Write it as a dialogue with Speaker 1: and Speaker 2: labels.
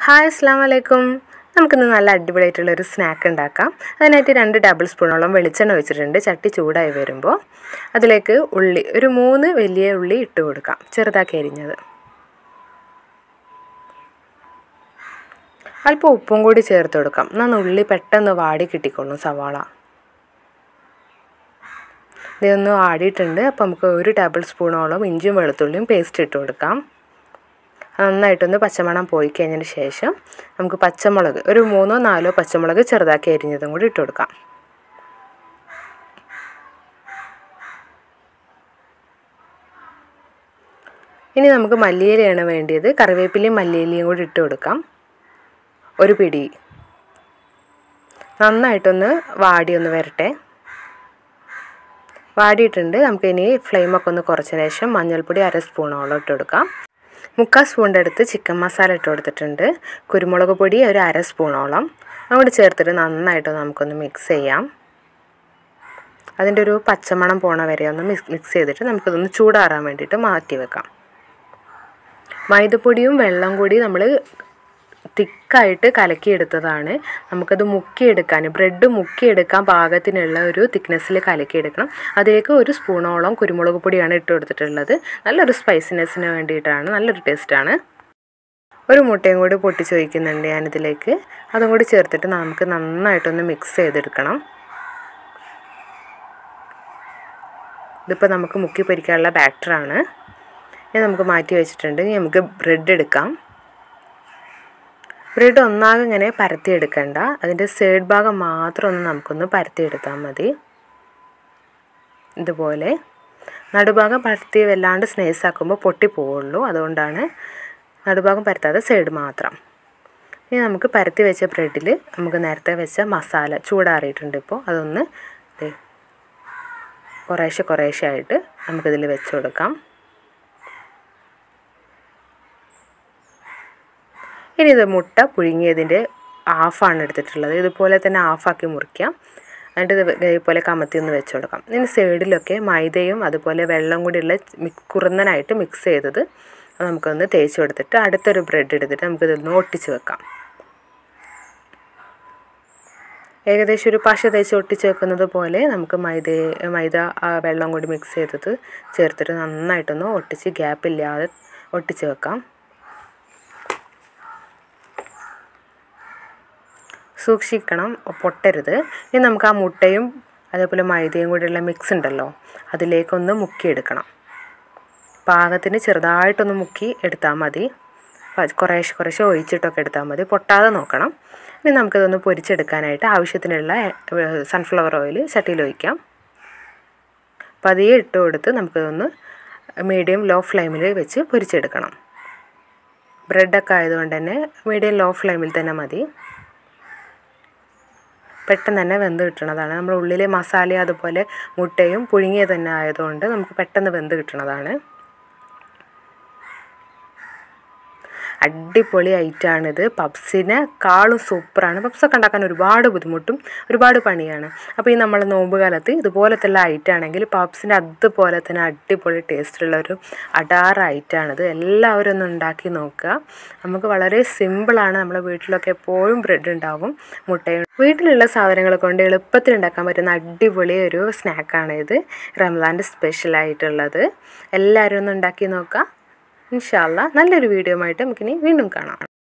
Speaker 1: hi അസ്സാം വലൈക്കും നമുക്കിന്ന് നല്ല അടിപൊളിയായിട്ടുള്ള ഒരു സ്നാക്ക് ഉണ്ടാക്കാം അതിനായിട്ട് രണ്ട് ടേബിൾ സ്പൂണോളം വെളിച്ചെണ്ണ ഒഴിച്ചിട്ടുണ്ട് ചട്ടി ചൂടായി വരുമ്പോൾ അതിലേക്ക് ഉള്ളി ഒരു മൂന്ന് വലിയ ഉള്ളി ഇട്ട് കൊടുക്കാം ചെറുതാക്കി അരിഞ്ഞത് അല്പം ഉപ്പും കൂടി ചേർത്ത് കൊടുക്കാം എന്നാൽ ഉള്ളി പെട്ടെന്ന് വാടി കിട്ടിക്കൊള്ളും സവാള ഇതൊന്ന് വാടിയിട്ടുണ്ട് അപ്പോൾ നമുക്ക് ഒരു ടേബിൾ സ്പൂണോളം ഇഞ്ചിയും വെളുത്തുള്ളിയും പേസ്റ്റ് ഇട്ട് കൊടുക്കാം നന്നായിട്ടൊന്ന് പച്ചമണം പോയി കഴിഞ്ഞതിന് ശേഷം നമുക്ക് പച്ചമുളക് ഒരു മൂന്നോ നാലോ പച്ചമുളക് ചെറുതാക്കി അരിഞ്ഞതും കൂടി ഇട്ട് കൊടുക്കാം ഇനി നമുക്ക് മല്ലിയിലയാണ് വേണ്ടിയത് കറിവേപ്പിലയും മല്ലിയിലയും കൂടി ഇട്ട് കൊടുക്കാം ഒരു പിടി നന്നായിട്ടൊന്ന് വാടി ഒന്ന് വരട്ടെ വാടിയിട്ടുണ്ട് നമുക്ക് ഇനി ഫ്ലെയിമൊക്കെ ഒന്ന് കുറച്ചതിന് ശേഷം മഞ്ഞൾപ്പൊടി അര സ്പൂണോളം ഇട്ട് കൊടുക്കാം മുക്കാൽ സ്പൂണിൻ്റെ അടുത്ത് ചിക്കൻ മസാല ഇട്ട് കൊടുത്തിട്ടുണ്ട് കുരുമുളക് പൊടി ഒരു അര സ്പൂണോളം അങ്ങോട്ട് ചേർത്തിട്ട് നന്നായിട്ട് നമുക്കൊന്ന് മിക്സ് ചെയ്യാം അതിൻ്റെ ഒരു പച്ചമണം പോണ വരെ ഒന്ന് മിക്സ് മിക്സ് ചെയ്തിട്ട് നമുക്കിതൊന്ന് ചൂടാറാൻ വേണ്ടിയിട്ട് മാറ്റി വെക്കാം മൈദപ്പൊടിയും വെള്ളം കൂടി നമ്മൾ തിക്കായിട്ട് കലക്കിയെടുത്തതാണ് നമുക്കത് മുക്കിയെടുക്കാൻ ബ്രെഡ് മുക്കിയെടുക്കാൻ പാകത്തിനുള്ള ഒരു തിക്നെസ്സിൽ കലക്കിയെടുക്കണം അതിലേക്ക് ഒരു സ്പൂണോളം കുരുമുളക് പൊടിയാണ് ഇട്ട് കൊടുത്തിട്ടുള്ളത് നല്ലൊരു സ്പൈസിനെസ്സിന് വേണ്ടിയിട്ടാണ് നല്ലൊരു ടേസ്റ്റാണ് ഒരു മുട്ടയും കൂടി പൊട്ടിച്ച് വയ്ക്കുന്നുണ്ട് ഞാനിതിലേക്ക് അതും കൂടി ചേർത്തിട്ട് നമുക്ക് നന്നായിട്ടൊന്ന് മിക്സ് ചെയ്തെടുക്കണം ഇതിപ്പോൾ നമുക്ക് മുക്കി പൊരിക്കാനുള്ള ബാറ്ററാണ് ഇത് നമുക്ക് മാറ്റി വെച്ചിട്ടുണ്ട് ഇനി നമുക്ക് ബ്രെഡ് എടുക്കാം ബ്രെഡ് ഒന്നാകെ ഇങ്ങനെ പരത്തിയെടുക്കണ്ട അതിൻ്റെ സൈഡ് ഭാഗം മാത്രം ഒന്ന് നമുക്കൊന്ന് പരത്തിയെടുത്താൽ മതി ഇതുപോലെ നടുഭാഗം പരത്തി വല്ലാണ്ട് സ്നേസാക്കുമ്പോൾ പൊട്ടിപ്പോവുള്ളൂ അതുകൊണ്ടാണ് നടുഭാഗം പരത്താതെ സൈഡ് മാത്രം ഇനി നമുക്ക് പരത്തി വെച്ച ബ്രെഡിൽ നമുക്ക് നേരത്തെ വെച്ച മസാല ചൂടാറിയിട്ടുണ്ട് ഇപ്പോൾ അതൊന്ന് കുറേശ്ശെ കുറേശ്ശെ ആയിട്ട് നമുക്കിതിൽ വെച്ച് കൊടുക്കാം ഇനി ഇത് മുട്ട പുഴുങ്ങിയതിൻ്റെ ഹാഫാണ് എടുത്തിട്ടുള്ളത് ഇതുപോലെ തന്നെ ഹാഫാക്കി മുറിക്കാം എന്നിട്ട് ഇത് ഇതുപോലെ കമത്തി ഒന്ന് വെച്ച് കൊടുക്കാം ഇനി സൈഡിലൊക്കെ മൈദയും അതുപോലെ വെള്ളം കൂടിയുള്ള മിക് കുറുന്നനായിട്ട് മിക്സ് ചെയ്തത് നമുക്കൊന്ന് തേച്ച് കൊടുത്തിട്ട് അടുത്തൊരു ബ്രെഡ് എടുത്തിട്ട് നമുക്കിതൊന്ന് ഒട്ടിച്ച് വെക്കാം ഏകദേശം ഒരു പശ തേച്ച് ഒട്ടിച്ച് വെക്കുന്നത് പോലെ നമുക്ക് മൈദ മൈദ വെള്ളം കൂടി മിക്സ് ചെയ്തത് ചേർത്തിട്ട് നന്നായിട്ടൊന്ന് ഒട്ടിച്ച് ഗ്യാപ്പില്ലാതെ ഒട്ടിച്ച് വെക്കാം സൂക്ഷിക്കണം പൊട്ടരുത് ഇനി നമുക്ക് ആ മുട്ടയും അതേപോലെ മൈദയും കൂടിയുള്ള മിക്സ് ഉണ്ടല്ലോ അതിലേക്കൊന്ന് മുക്കിയെടുക്കണം പാകത്തിന് ചെറുതായിട്ടൊന്ന് മുക്കി എടുത്താൽ മതി കുറേശ്ശെ കുറേശ്ശെ ഒഴിച്ചിട്ടൊക്കെ എടുത്താൽ മതി പൊട്ടാതെ നോക്കണം ഇനി നമുക്കിതൊന്ന് പൊരിച്ചെടുക്കാനായിട്ട് ആവശ്യത്തിനുള്ള സൺഫ്ലവർ ഓയിൽ ചട്ടിയിൽ ഒഴിക്കാം പതിയെ ഇട്ട് കൊടുത്ത് നമുക്കിതൊന്ന് മീഡിയം ലോ ഫ്ലെയിമിൽ വെച്ച് പൊരിച്ചെടുക്കണം ബ്രെഡൊക്കെ ആയതുകൊണ്ട് തന്നെ മീഡിയം ലോ ഫ്ലെയിമിൽ തന്നെ മതി പെട്ടെന്ന് തന്നെ വെന്ത് കിട്ടുന്നതാണ് നമ്മൾ ഉള്ളിലെ മസാല അതുപോലെ മുട്ടയും പുഴുങ്ങിയത് തന്നെ ആയതുകൊണ്ട് നമുക്ക് പെട്ടെന്ന് വെന്ത് കിട്ടുന്നതാണ് അടിപൊളി ഐറ്റാണിത് പബ്സിനെക്കാളും സൂപ്പറാണ് പബ്സൊക്കെ ഉണ്ടാക്കാൻ ഒരുപാട് ബുദ്ധിമുട്ടും ഒരുപാട് പണിയാണ് അപ്പോൾ ഈ നമ്മൾ നോമ്പ് കാലത്ത് ഇതുപോലത്തെ ഐറ്റാണെങ്കിൽ പബ്സിൻ്റെ അതുപോലെ തന്നെ അടിപൊളി ടേസ്റ്റുള്ള ഒരു അടാർ ഐറ്റാണിത് എല്ലാവരും ഒന്ന് ഉണ്ടാക്കി നോക്കുക നമുക്ക് വളരെ സിമ്പിളാണ് നമ്മുടെ വീട്ടിലൊക്കെ എപ്പോഴും ബ്രെഡ് ഉണ്ടാവും മുട്ടയും വീട്ടിലുള്ള സാധനങ്ങൾ കൊണ്ട് എളുപ്പത്തിൽ ഉണ്ടാക്കാൻ പറ്റുന്ന അടിപൊളി ഒരു സ്നാക്കാണ് ഇത് റംസാൻ്റെ സ്പെഷ്യലായിട്ടുള്ളത് എല്ലാവരും ഒന്ന് ഉണ്ടാക്കി നോക്കുക ഇൻഷാല്ല നല്ലൊരു വീഡിയോ ആയിട്ട് നമുക്കിനി വീണ്ടും കാണാം